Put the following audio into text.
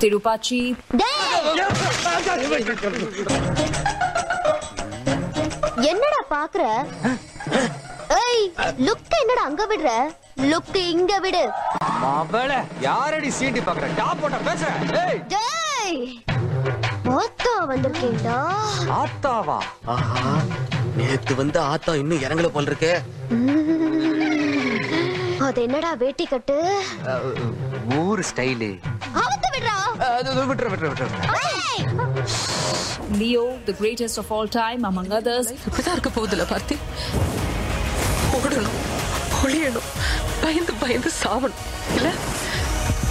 Tirupachi, என்னடா பாக்குற ஏய் லுக் என்னடா அங்க விடுற லுக் இங்க விடு அவள யாரடி சீண்டி பாக்குற டாப் போட்ட பேசுற ஏய் டேய் ஓத்தோ வந்திருக்கேன்டா ஆத்தாவா ஆஹா நேத்து வந்து ஆத்தா இன்னும் இறங்கல போல் இருக்கே அது என்னடா வேட்டி கட்டு ஊர் ஸ்டைலு அவுத்து விடுறா விட்டுற விட்டுற விட்டுற ஏய்! Leo, the greatest of all time, among others, இப்படிதான் இருக்க போகுதுல பார்த்தி ஓடணும் ஒளியணும் பயந்து பயந்து சாவணும் இல்ல